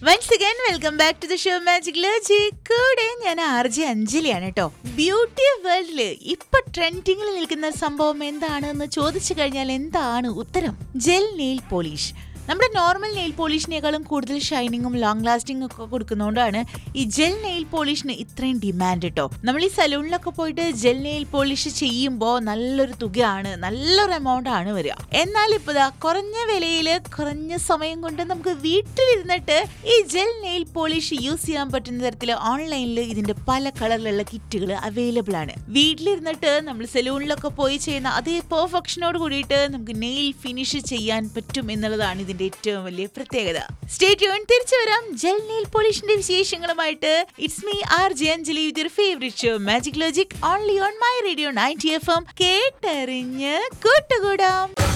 once again welcome back to the show magic logic കൂടെ ഞാൻ R J അഞ്ജലിയാണ് കേട്ടോ beauty വേൾഡില് ഇപ്പൊ ട്രെൻഡിങ്ങിൽ നിൽക്കുന്ന സംഭവം എന്താണ് എന്ന് ചോദിച്ചു കഴിഞ്ഞാൽ എന്താണ് ഉത്തരം ജെൽ നെയിൽ പോളിഷ് നമ്മുടെ നോർമൽ നെയിൽ പോളിഷിനേക്കാളും കൂടുതൽ ഷൈനിങ്ങും ലോങ് ലാസ്റ്റിംഗ് ഒക്കെ കൊടുക്കുന്നതുകൊണ്ടാണ് ഈ ജെൽ നെയിൽ പോളിഷിന് ഇത്രയും ഡിമാൻഡ് കേട്ടോ നമ്മൾ ഈ സലൂണിലൊക്കെ പോയിട്ട് ജെൽ നെയിൽ പോളിഷ് ചെയ്യുമ്പോൾ നല്ലൊരു തുകയാണ് നല്ലൊരു എമൗണ്ട് ആണ് വരിക എന്നാൽ ഇപ്പോൾ ദാ കുറഞ്ഞ വിലയിൽ കുറഞ്ഞ സമയം കൊണ്ട് നമുക്ക് വീട്ടിലിരുന്നിട്ട് ഈ ജെൽ നെയിൽ പോളിഷ് യൂസ് ചെയ്യാൻ പറ്റുന്ന തരത്തിൽ ഓൺലൈനിൽ ഇതിന്റെ പല കളറിലുള്ള കിറ്റുകൾ അവൈലബിൾ ആണ് വീട്ടിലിരുന്നിട്ട് നമ്മൾ സലൂണിലൊക്കെ പോയി ചെയ്യുന്ന അതേ പെർഫെക്ഷനോട് കൂടിയിട്ട് നമുക്ക് നെയിൽ ഫിനിഷ് ചെയ്യാൻ പറ്റും എന്നുള്ളതാണ് ഇതിന്റെ ഏറ്റവും വലിയ പ്രത്യേകത സ്റ്റേറ്റ് യൂൺ തിരിച്ചു വരാം ജെൽ നെയിൽ പോളിഷിന്റെ വിശേഷങ്ങളുമായിട്ട് it's me R J Anjali with your favourite show magic logic only on my radio ninety F M കേട്ടറിഞ്ഞ് കൂട്ടുകൂടാം